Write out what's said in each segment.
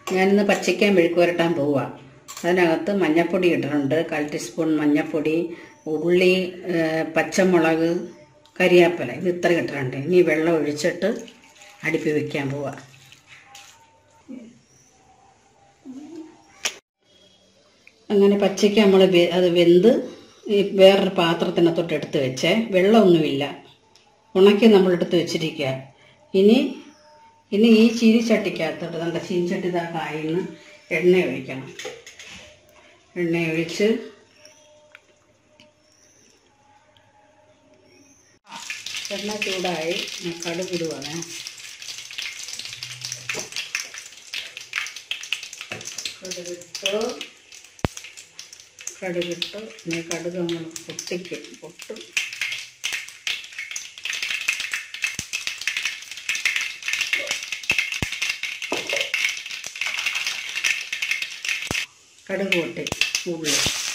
ഞാനിന്ന് പച്ചയ്ക്കാൻ മെഴുക്ക് പുരട്ടാൻ പോവുക അതിനകത്ത് മഞ്ഞപ്പൊടി ഇട്ടിട്ടുണ്ട് കാൽ ടീസ്പൂൺ മഞ്ഞപ്പൊടി ഉള്ളി ഏ, പച്ചമുളക് കരിയാപ്പല ഇത് ഇത്ര ഇട്ടിട്ടുണ്ട് ഇനി വെള്ളം ഒഴിച്ചിട്ട് അടുപ്പി വെക്കാൻ പോവുക അങ്ങനെ പച്ചയ്ക്ക് നമ്മൾ അത് വെന്ത് ഈ വേറൊരു പാത്രത്തിനകത്തോട്ട് എടുത്ത് വെച്ചേ വെള്ളമൊന്നുമില്ല ഉണക്കി നമ്മൾ എടുത്ത് വെച്ചിരിക്കുക ഇനി ഇനി ഈ ചീനിച്ചട്ടിക്കകത്തോട്ട് നമ്മുടെ ചീനിച്ചട്ടി ഇതാ കായിന്ന് എണ്ണ ഒഴിക്കണം എണ്ണ ഒഴിച്ച് എണ്ണ ചൂടായി ഞാൻ കടുകിടുവാണ് കടുകിട്ടു കടുകിട്ട് ഇനി കടുക് നമ്മൾ പൊട്ടിക്കും പൊട്ടും കടുക് പൊട്ടി ഉള്ളി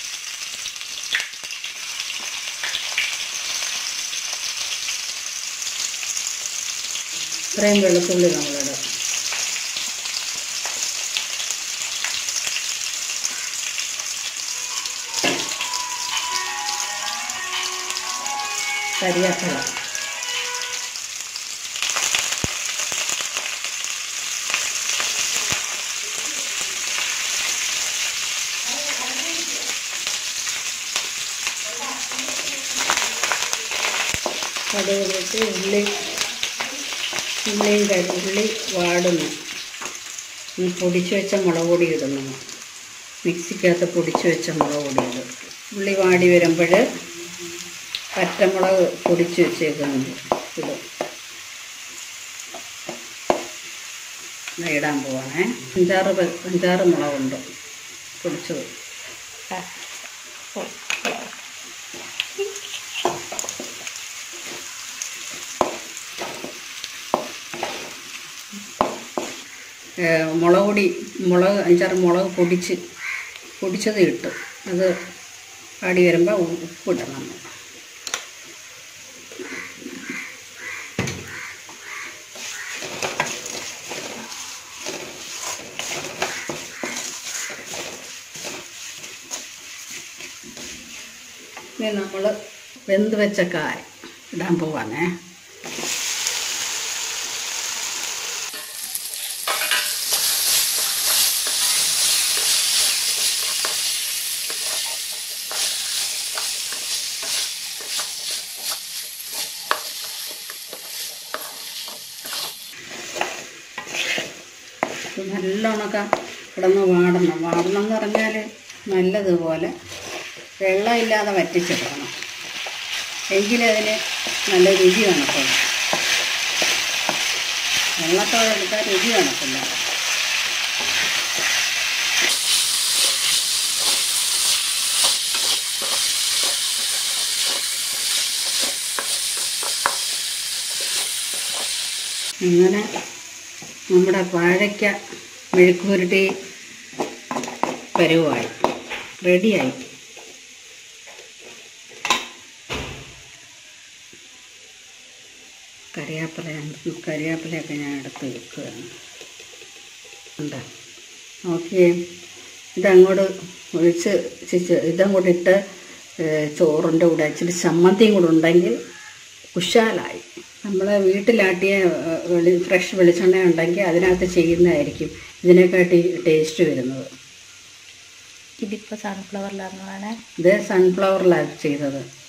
ഇത്രയും വെളുത്തുള്ളി നമ്മളിടും കരിയാപ്പില കടുക് വെച്ച് ഉള്ളി ഉള്ളിയും കരി ഉള്ളി വാടുന്നു ഇനി പൊടിച്ചു വെച്ച മുളക് പൊടി ഇടുന്നു മിക്സിക്കകത്ത് പൊടിച്ചു വെച്ച മുളക് പൊടി ഇടും ഉള്ളി വാടി വരുമ്പോൾ പച്ചമുളക് പൊടിച്ച് വെച്ചേക്കുന്നുണ്ട് ഇടും ദാ ഇടാൻ പോവാണേ അഞ്ചാറ് പ- അഞ്ചാറ് മുളകുണ്ട് പൊടിച്ചത് ഏ, മുളക് പൊടി മുളക് അഞ്ചാറ് മുളക് പൊടിച്ച് പൊടിച്ചത് ഇട്ടു അത് ആടി വരുമ്പോൾ ഉപ്പിടണം ഇനി നമ്മൾ വെന്ത് വെച്ച കായ ഇടാൻ പോവാണേ ഇത് നല്ലോണമൊക്കെ കിടന്ന് വാടണം വാടണം എന്ന് പറഞ്ഞാൽ നല്ലതുപോലെ വെള്ളമില്ലാതെ വറ്റിച്ചിടണം എങ്കിലേ അതിന് നല്ല രുചി കാണത്തുള്ളൂ വെള്ളത്തോടെ എടുത്താൽ രുചി കാണത്തില്ല അങ്ങനെ നമ്മുടെ വാഴയ്ക്ക മെഴുക്ക് പുരട്ടി പരുവായി റെഡിയായി കറിവേപ്പില കറിവേപ്പിലയൊക്കെ ഞാൻ എടുത്ത് വെക്കുകയാണ് ഉണ്ട് നോക്കിയേ ഇതങ്ങോട്ട് ഒഴിച്ച് ചിച്ച് ഇതങ്ങോട്ട് ഇട്ട് ഏഹ്, ചോറിൻ്റെ കൂടെ ഇച്ചിരി ചമ്മന്തിയും കൂടെ ഉണ്ടെങ്കിൽ കുശാലായി നമ്മൾ വീട്ടിലാട്ടിയ ഏഹ്, വെളി ഫ്രഷ് വെളിച്ചെണ്ണ ഉണ്ടെങ്കിൽ അതിനകത്ത് ചെയ്യുന്നതായിരിക്കും ഇതിനെക്കാട്ടി ടേസ്റ്റ് വരുന്നത് ഇതിപ്പോൾ സൺഫ്ലവറിലാണെന്നാണ് ഇത് സൺഫ്ലവറിലാണ് ചെയ്തത്